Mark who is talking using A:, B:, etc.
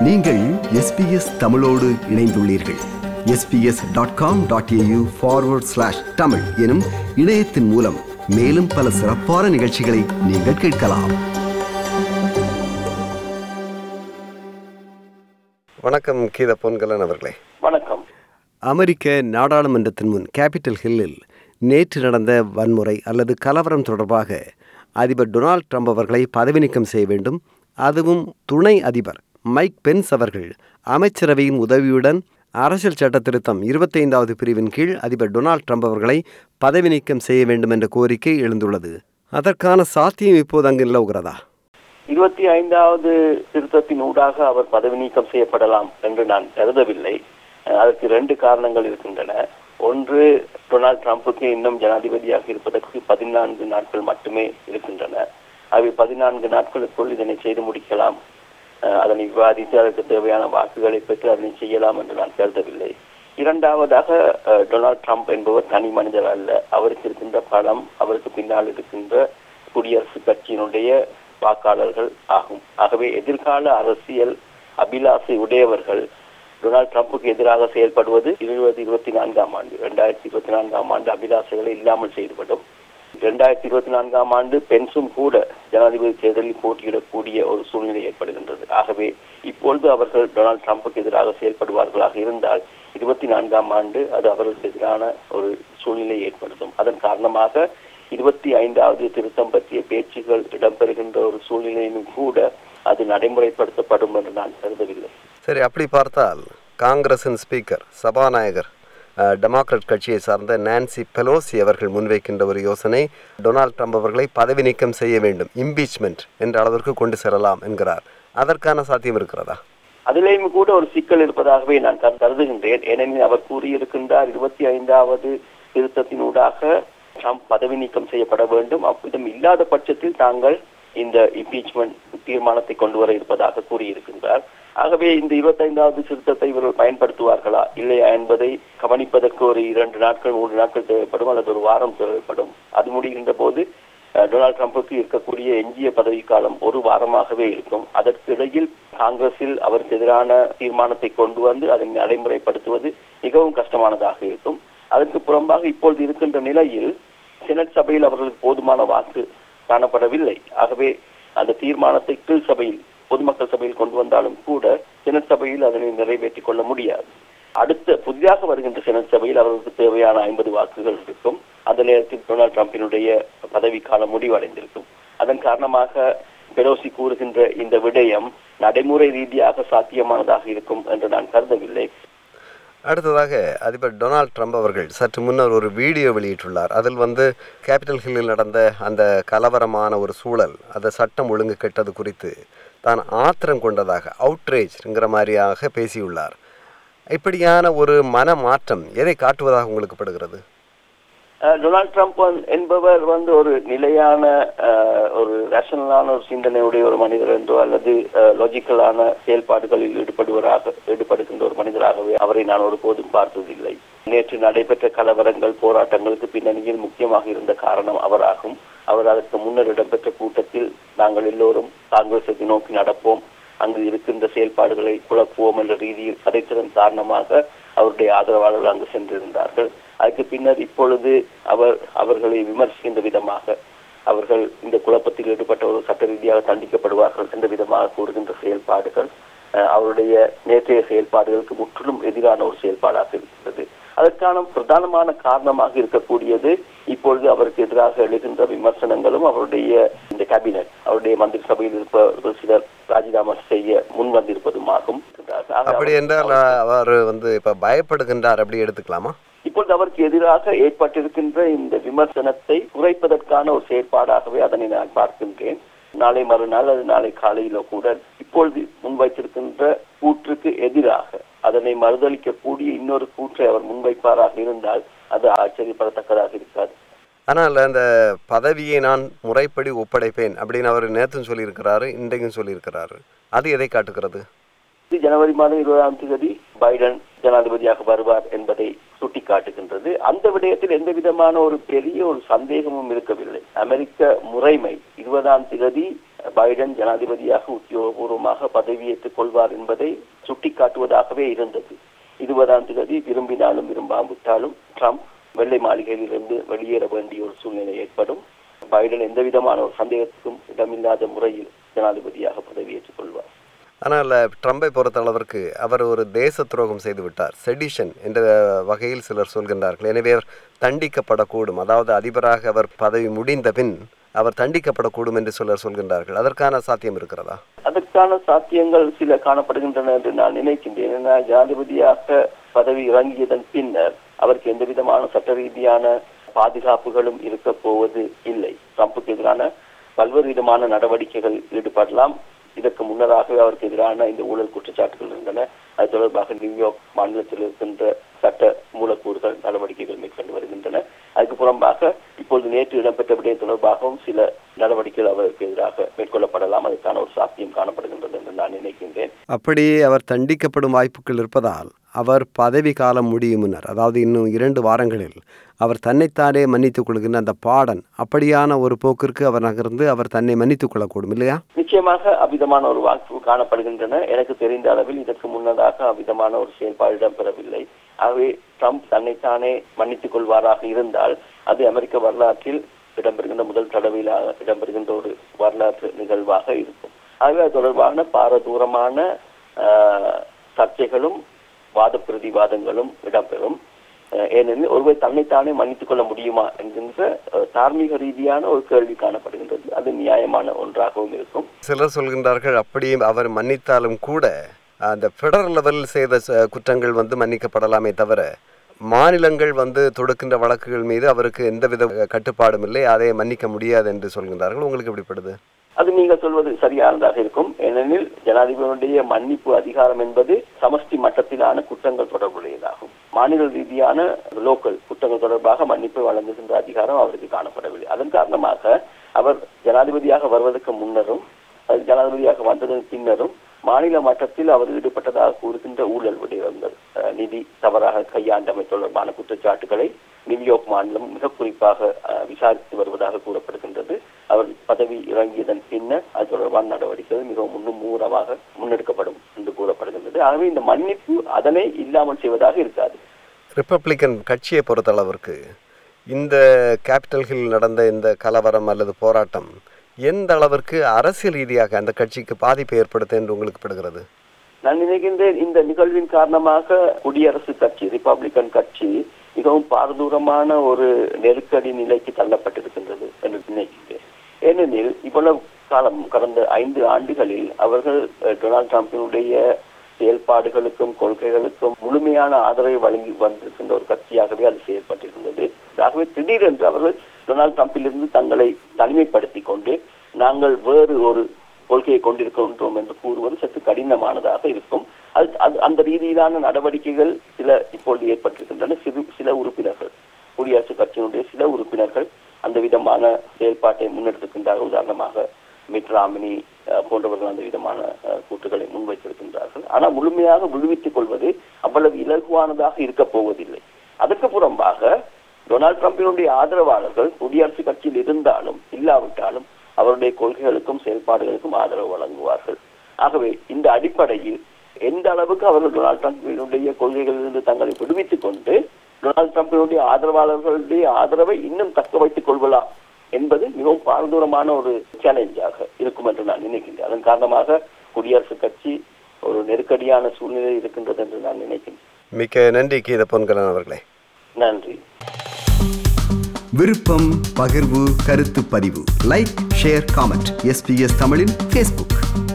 A: நீங்கள் எஸ்பிஎஸ் தமிழோடு இணைந்துள்ளீர்கள் SBS dot com dot AU forward slash தமிழ் எனும் இணையத்தின் மூலம் மேலும் பல சிறப்பான நிகழ்ச்சிகளை நீங்கள் கேட்கலாம்
B: வணக்கம் கீத பொன்கலன் அவர்களே
C: வணக்கம்
B: அமெரிக்க நாடாளுமன்றத்தின் முன் கேபிட்டல் ஹில்லில் நேற்று நடந்த வன்முறை அல்லது கலவரம் தொடர்பாக அதிபர் டொனால்ட் ட்ரம்ப் அவர்களை பதவி நீக்கம் செய்ய வேண்டும் அதுவும் துணை அதிபர் மைக் பென்ஸ் அவர்கள் அமைச்சரவையின் உதவியுடன் அரசியல் சட்ட திருத்தம் இருபத்தைந்தாவது பிரிவின் கீழ் அதிபர் டொனால்ட் ட்ரம்ப் அவர்களை பதவி நீக்கம் செய்ய வேண்டும் என்ற கோரிக்கை எழுந்துள்ளது அதற்கான சாத்தியம் இப்போது அங்கு நிலவுகிறதா
C: இருபத்தி ஐந்தாவது திருத்தத்தின் ஊடாக அவர் பதவி நீக்கம் செய்யப்படலாம் என்று நான் கருதவில்லை அஹ் அதற்கு இரண்டு காரணங்கள் இருக்கின்றன ஒன்று டொனால்ட் ட்ரம்புக்கு இன்னும் ஜனாதிபதியாக இருப்பதற்கு பதினான்கு நாட்கள் மட்டுமே இருக்கின்றன அவை பதினான்கு நாட்களுக்குள் இதனை செய்து முடிக்கலாம் அஹ் அதனை விவாதித்து அதற்கு தேவையான வாக்குகளை பெற்று அதனை செய்யலாம் என்று நான் கருதவில்லை இரண்டாவதாக அஹ், டொனால்ட் ட்ரம்ப் என்பவர் தனி மனிதர் அல்ல அவருக்கு இருக்கின்ற பலம் அவருக்கு பின்னால் இருக்கின்ற குடியரசுக் கட்சியினுடைய வாக்காளர்கள் ஆகும் ஆகவே எதிர்கால அரசியல் அபிலாசை உடையவர்கள் டொனால்ட் ட்ரம்புக்கு எதிராக செயல்படுவது இருபது இருபத்தி நான்காம் ஆண்டு இரண்டாயிரத்தி இருபத்தி நான்காம் ஆண்டு அபிலாசைகளை இல்லாமல் செய்துவிடும் இரண்டாயிரத்தி இருபத்தி நான்காம் ஆண்டு பென்சும் கூட ஜனாதிபதி தேர்தலில் போட்டியிடக்கூடிய ஒரு சூழ்நிலை ஏற்படுகின்றது ஆகவே இப்பொழுது அவர்கள் டொனால்ட் ட்ரம்புக்கு எதிராக செயல்படுவார்களாக இருந்தால் இருபத்தி நான்காம் ஆண்டு அது அவர்களுக்கு எதிரான ஒரு சூழ்நிலை ஏற்படுத்தும் அதன் காரணமாக இருபத்தி ஐந்தாவது திருத்தம் பற்றிய பேச்சுகள் இடம்பெறுகின்ற ஒரு சூழ்நிலையிலும் கூட அது நடைமுறைப்படுத்தப்படும் என்று நான் கருதவில்லை
B: சரி அப்படி பார்த்தால் காங்கிரசின் ஸ்பீக்கர் சபாநாயகர் அஹ், டெமோக்ராட் கட்சியை சார்ந்த நான்சி பெலோசி அவர்கள் முன்வைக்கின்ற ஒரு யோசனை டொனால்ட் ட்ரம்ப் அவர்களை பதவி நீக்கம் செய்ய வேண்டும் இம்பீச்மெண்ட் என்ற அளவிற்கு கொண்டு செல்லலாம் என்கிறார் அதற்கான சாத்தியம் இருக்கிறதா
C: அதிலேயும் கூட ஒரு சிக்கல் இருப்பதாகவே நான் கரு- கருதுகின்றேன் ஏனெனில் அவர் கூறியிருக்கின்றார் இருபத்தி ஐந்தாவது திருத்தத்தினூடாக ட்ரம்ப் பதவி நீக்கம் செய்யப்பட வேண்டும் அவ்விதம் இல்லாத பட்சத்தில் தாங்கள் இந்த இம்பீச்மெண்ட் தீர்மானத்தை கொண்டு வர இருப்பதாக கூறியிருக்கின்றார் ஆகவே இந்த இருபத்தைந்தாவது திருத்தத்தை இவர்கள் பயன்படுத்துவார்களா இல்லையா என்பதை கவனிப்பதற்கு ஒரு இரண்டு நாட்கள் மூன்று நாட்கள் தேவைப்படும் அல்லது ஒரு வாரம் தேவைப்படும் அது முடிகின்ற போது அஹ், டொனால்ட் ட்ரம்புக்கு இருக்கக்கூடிய எஞ்சிய பதவிக்காலம் ஒரு வாரமாகவே இருக்கும் அதற்கு இடையில் காங்கிரஸில் அவருக்கு எதிரான தீர்மானத்தை கொண்டு வந்து அதை நடைமுறைப்படுத்துவது மிகவும் கஷ்டமானதாக இருக்கும் அதற்கு புறம்பாக இப்பொழுது இருக்கின்ற நிலையில் செனட் சபையில் அவர்களுக்கு போதுமான வாக்கு காணப்படவில்லை ஆகவே அந்த தீர்மானத்தை கீழ் சபையில் பொதுமக்கள் சபையில் கொண்டு வந்தாலும் கூட செனட் சபையில் அதனை நிறைவேற்றிக் கொள்ள முடியாது அடுத்த புதிதாக வருகின்ற செனட் சபையில் அவர்களுக்கு தேவையான ஐம்பது வாக்குகள் இருக்கும் அந்த நேரத்தில் டொனால்ட் ட்ரம்பினுடைய பதவிக்காலம் முடிவடைந்திருக்கும் அதன் காரணமாக பெலோசி கூறுகின்ற இந்த விடயம் நடைமுறை ரீதியாக சாத்தியமானதாக இருக்கும் என்று நான் கருதவில்லை
B: அடுத்ததாக அதிபர் டொனால்ட் ட்ரம்ப் அவர்கள் சற்று முன்னர் ஒரு வீடியோ வெளியிட்டுள்ளார் அதில் வந்து கேபிட்டல் ஹில்லில் நடந்த அந்த கலவரமான ஒரு சூழல் அந்த சட்டம் ஒழுங்கு கெட்டது குறித்து தான் ஆத்திரம் கொண்டதாக அவுட்ரேஜ்ங்கிற மாதிரியாக பேசியுள்ளார் இப்படியான ஒரு மன மாற்றம் எதை காட்டுவதாக உங்களுக்கு படுகிறது
C: அஹ், டொனால்ட் ட்ரம்ப் வந்து- என்பவர் வந்து ஒரு நிலையான அஹ், ஒரு ரேஷனலான ஒரு சிந்தனையுடைய ஒரு மனிதர் என்றோ அல்லது லாஜிக்கலான செயல்பாடுகளில் ஈடுபடுவராக ஈடுபடுகின்ற ஒரு மனிதராகவே அவரை நான் ஒருபோதும் பார்த்ததில்லை நேற்று நடைபெற்ற கலவரங்கள் போராட்டங்களுக்கு பின்னணியில் முக்கியமாக இருந்த காரணம் அவராகும் அவர் அதற்கு முன்னர் இடம்பெற்ற கூட்டத்தில் நாங்கள் எல்லோரும் காங்கிரஸை நோக்கி நடப்போம் அங்கு இருக்கின்ற செயல்பாடுகளை குழப்புவோம் என்ற ரீதியில் கதைத்ததன் காரணமாக அவருடைய ஆதரவாளர்கள் அங்கு சென்றிருந்தார்கள் அதுக்கு பின்னர் இப்பொழுது அவர் அவர்களை விமர்சிக்கின்ற விதமாக அவர்கள் இந்த குழப்பத்தில் ஈடுபட்டவர்கள் சட்ட ரீதியாக தண்டிக்கப்படுவார்கள் என்ற விதமாக கூறுகின்ற செயல்பாடுகள் அஹ், அவருடைய நேற்றைய செயல்பாடுகளுக்கு முற்றிலும் எதிரான ஒரு செயல்பாடாக இருக்கிறது அதற்கான பிரதானமான காரணமாக இருக்கக்கூடியது இப்பொழுது அவருக்கு எதிராக எழுகின்ற விமர்சனங்களும் அவருடைய இந்த கேபினட் அவருடைய மந்திரி சபையில் இருப்பவர்கள் சிலர் ராஜினாமா செய்ய முன் வந்திருப்பதுமாகும் ஆக
B: அப்படி
C: அவர்-
B: என்றால் அவர் வந்து இப்போ பயப்படுகின்றார் அப்படி எடுத்துக்கலாமா
C: இப்பொழுது அவருக்கு எதிராக ஏற்பட்டிருக்கின்ற இந்த விமர்சனத்தை குறைப்பதற்கான ஒரு செயற்பாடாகவே அதனை நான் பார்க்கின்றேன் நாளை மறுநாள் அது நாளை காலையில கூட இப்பொழுது முன்வைத்திருக்கின்ற கூற்றுக்கு எதிராக அதனை மறுதளிக்கக்கூடிய இன்னொரு கூற்றை அவர் முன்வைப்பாராக இருந்தால் அது ஆச்சரியப்படத்தக்கதாக இருக்காது
B: ஆனால் அந்த பதவியை நான் முறைப்படி ஒப்படைப்பேன் அப்படின்னு அவர் நேற்றும் சொல்லியிருக்கிறாரு இன்றைக்கும் சொல்லியிருக்கிறாரு அது எதை காட்டுகிறது
C: இது ஜனவரி மாதம் இருபதாம் தேதி பைடன் ஜனாதிபதியாக வருவார் என்பதை சுட்டிக்காட்டுகின்றது அந்த விடயத்தில் எந்த விதமான ஒரு பெரிய ஒரு சந்தேகமும் இருக்கவில்லை அமெரிக்க முறைமை இருபதாம் தேதி பைடன் ஜனாதிபதியாக உத்தியோகபூர்வமாக பதவியேற்றுக் கொள்வார் என்பதை சுட்டிக்காட்டுவதாகவே இருந்தது இருபதாம் தேதி விரும்பினாலும் விரும்பாவிட்டாலும் ட்ரம்ப் வெள்ளை மாளிகையிலிருந்து வெளியேற வேண்டிய ஒரு சூழ்நிலை ஏற்படும் பைடன் எந்த விதமான ஒரு சந்தேகத்துக்கும் இடமில்லாத முறையில் ஜனாதிபதியாக பதவியேற்றுக் கொள்வார்
B: ஆனால் ட்ரம்பை பொறுத்தளவிற்கு அவர் ஒரு தேச துரோகம் செய்து விட்டார் செடிஷன் என்ற வகையில் சிலர் சொல்கின்றார்கள் எனவே அவர் தண்டிக்கப்படக்கூடும் அதாவது அதிபராக அவர் பதவி முடிந்த பின் அவர் தண்டிக்கப்படக்கூடும் என்று சிலர் சொல்கின்றார்கள் அதற்கான சாத்தியம் இருக்கிறதா
C: அதற்கான சாத்தியங்கள் சில காணப்படுகின்றன என்று நான் நினைக்கின்றேன் ஏன்னா ஜனாதிபதியாக பதவி இறங்கியதன் பின்னர் அவருக்கு எந்த விதமான சட்ட ரீதியான பாதுகாப்புகளும் இருக்க போவது இல்லை ட்ரம்புக்கு எதிரான பல்வேறு விதமான நடவடிக்கைகள் ஈடுபடலாம் இதற்கு முன்னதாகவே அவருக்கு எதிரான இந்த ஊழல் குற்றச்சாட்டுகள் இருந்தன அது தொடர்பாக நியூயார்க் மாநிலத்தில் இருக்கின்ற சட்ட மூலக்கூறுகள் நடவடிக்கைகள் மேற்கொண்டு வருகின்றன அதுக்கு புறம்பாக இப்பொழுது நேற்று இடம்பெற்ற விடயம் தொடர்பாகவும் சில நடவடிக்கைகள் அவருக்கு எதிராக மேற்கொள்ளப்படலாம் அதற்கான ஒரு சாத்தியம் காணப்படுகின்றது என்று நான் நினைக்கின்றேன்
B: அப்படியே அவர் தண்டிக்கப்படும் வாய்ப்புகள் இருப்பதால் அவர் பதவி காலம் முடியும் முன்னர் அதாவது இன்னும் இரண்டு வாரங்களில் அவர் தன்னைத்தானே மன்னித்துக் கொள்கின்ற அந்த பாடன் அப்படியான ஒரு போக்கிற்கு அவர் நகர்ந்து அவர் தன்னை மன்னித்துக் கொள்ளக்கூடும் இல்லையா
C: நிச்சயமாக அவ்விதமான ஒரு வாய்ப்பு காணப்படுகின்றன எனக்கு தெரிந்த அளவில் இதற்கு முன்னதாக அவ்விதமான ஒரு செயல்பாடு இடம்பெறவில்லை ஆகவே ட்ரம்ப் தன்னைத்தானே மன்னித்துக் கொள்வாராக இருந்தால் அது அமெரிக்க வரலாற்றில் இடம்பெறுகின்ற முதல் தடவையிலாக இடம்பெறுகின்ற ஒரு வரலாற்று நிகழ்வாக இருக்கும் ஆகவே அது தொடர்பான பாரதூரமான ஆஹ், சர்ச்சைகளும் வாத பிரதிவாதங்களும் இடம்பெறும் அஹ், ஏனெனில் ஒருவர் தன்னைத்தானே மன்னித்துக் கொள்ள முடியுமா என்கின்ற அஹ், தார்மீக ரீதியான ஒரு கேள்வி காணப்படுகின்றது அது நியாயமான ஒன்றாகவும் இருக்கும்
B: சிலர் சொல்கின்றார்கள் அப்படியே அவர் மன்னித்தாலும் கூட அந்த ஃபெடரல் லெவலில் செய்த ச- குற்றங்கள் வந்து மன்னிக்கப்படலாமே தவிர மாநிலங்கள் வந்து தொடுக்கின்ற வழக்குகள் மீது அவருக்கு எந்தவித கட்டுப்பாடும் இல்லை அதை மன்னிக்க முடியாது என்று சொல்கின்றார்கள் உங்களுக்கு எப்படிப்படுது
C: அது நீங்கள் சொல்வது சரியானதாக இருக்கும் ஏனெனில் ஜனாதிபதியுடைய மன்னிப்பு அதிகாரம் என்பது சமஷ்டி மட்டத்திலான குற்றங்கள் தொடர்புடையதாகும் மாநில ரீதியான லோக்கல் குற்றங்கள் தொடர்பாக மன்னிப்பை வழங்குகின்ற அதிகாரம் அவருக்கு காணப்படவில்லை அதன் காரணமாக அவர் ஜனாதிபதியாக வருவதற்கு முன்னரும் அது ஜனாதிபதியாக வந்ததன் பின்னரும் மாநில மட்டத்தில் அவர் ஈடுபட்டதாக கூறுகின்ற ஊழல் விடயங்கள் அஹ், நிதி தவறாக கையாண்டமை தொடர்பான குற்றச்சாட்டுகளை நியூயார்க் மாநிலம் மிக குறிப்பாக அஹ், விசாரித்து வருவதாக கூறப்படுகின்றது அவர் பதவி இறங்கியதன் பின்னர் அது தொடர்பான நடவடிக்கைகள் மிகவும் முன்னும் மூலமாக முன்னெடுக்கப்படும் என்று கூறப்படுகின்றது ஆகவே இந்த மன்னிப்பு அதனை இல்லாமல் செய்வதாக இருக்காது
B: ரிப்பப்ளிக்கன் கட்சியை பொறுத்தளவிற்கு இந்த கேபிட்டல் ஹில் நடந்த இந்த கலவரம் அல்லது போராட்டம் எந்த அளவிற்கு அரசியல் ரீதியாக அந்த கட்சிக்கு பாதிப்பை ஏற்படுத்த என்று உங்களுக்கு படுகிறது
C: நான் நினைக்கின்றேன் இந்த நிகழ்வின் காரணமாக குடியரசுக் கட்சி ரிப்பப்ளிக்கன் கட்சி மிகவும் பாரதூரமான ஒரு நெருக்கடி நிலைக்கு தள்ளப்பட்டிருக்கின்றது என்று நினைக்கின்றேன் ஏனெனில் இவ்வளவு காலம் கடந்த ஐந்து ஆண்டுகளில் அவர்கள் அஹ், டொனால்ட் ட்ரம்பினுடைய செயல்பாடுகளுக்கும் கொள்கைகளுக்கும் முழுமையான ஆதரவை வழங்கி வந்திருக்கின்ற ஒரு கட்சியாகவே அது செயல்பட்டிருந்தது ஆகவே திடீரென்று அவர்கள் டொனால்ட் ட்ரம்பிலிருந்து தங்களை தனிமைப்படுத்திக் கொண்டு நாங்கள் வேறு ஒரு கொள்கையை கொண்டிருக்கின்றோம் என்று கூறுவது சற்று கடினமானதாக இருக்கும் அது அது- அந்த ரீதியிலான நடவடிக்கைகள் சில இப்பொழுது ஏற்பட்டிருக்கின்றன சிறு சில உறுப்பினர்கள் குடியரசுக் கட்சியினுடைய சில உறுப்பினர்கள் அந்த விதமான செயல்பாட்டை முன்னெடுத்திருக்கின்றார்கள் உதாரணமாக மிட் ராமினி அஹ், போன்றவர்கள் அந்த விதமான அஹ், கூற்றுகளை முன்வைத்திருக்கின்றார்கள் ஆனால் முழுமையாக விடுவித்துக் கொள்வது அவ்வளவு இலகுவானதாக இருக்கப் போவதில்லை அதற்கு புறம்பாக டொனால்ட் ட்ரம்பினுடைய ஆதரவாளர்கள் குடியரசுக் கட்சியில் இருந்தாலும் இல்லாவிட்டாலும் அவருடைய கொள்கைகளுக்கும் செயல்பாடுகளுக்கும் ஆதரவு வழங்குவார்கள் ஆகவே இந்த அடிப்படையில் எந்த அளவுக்கு அவர்கள் டொனால்ட் ட்ரம்பினுடைய கொள்கைகளிலிருந்து தங்களை விடுவித்துக் கொண்டு டொனால்ட் ட்ரம்பினுடைய ஆதரவாளர்களுடைய ஆதரவை இன்னும் தக்க வைத்துக் கொள்வலாம் என்பது மிகவும் பாரதூரமான ஒரு சேலஞ்சாக இருக்கும் என்று நான் நினைக்கின்றேன் அதன் காரணமாக குடியரசுக் கட்சி ஒரு நெருக்கடியான சூழ்நிலை இருக்கின்றது என்று நான் நினைக்கின்றேன்
B: மிக்க நன்றி கீத பொன்கலன் அவர்களே
C: நன்றி
A: விருப்பம் பகிர்வு கருத்து பதிவு லைக் ஷேர் காமெண்ட் எஸ்பிஎஸ் தமிழின் ஃபேஸ்புக்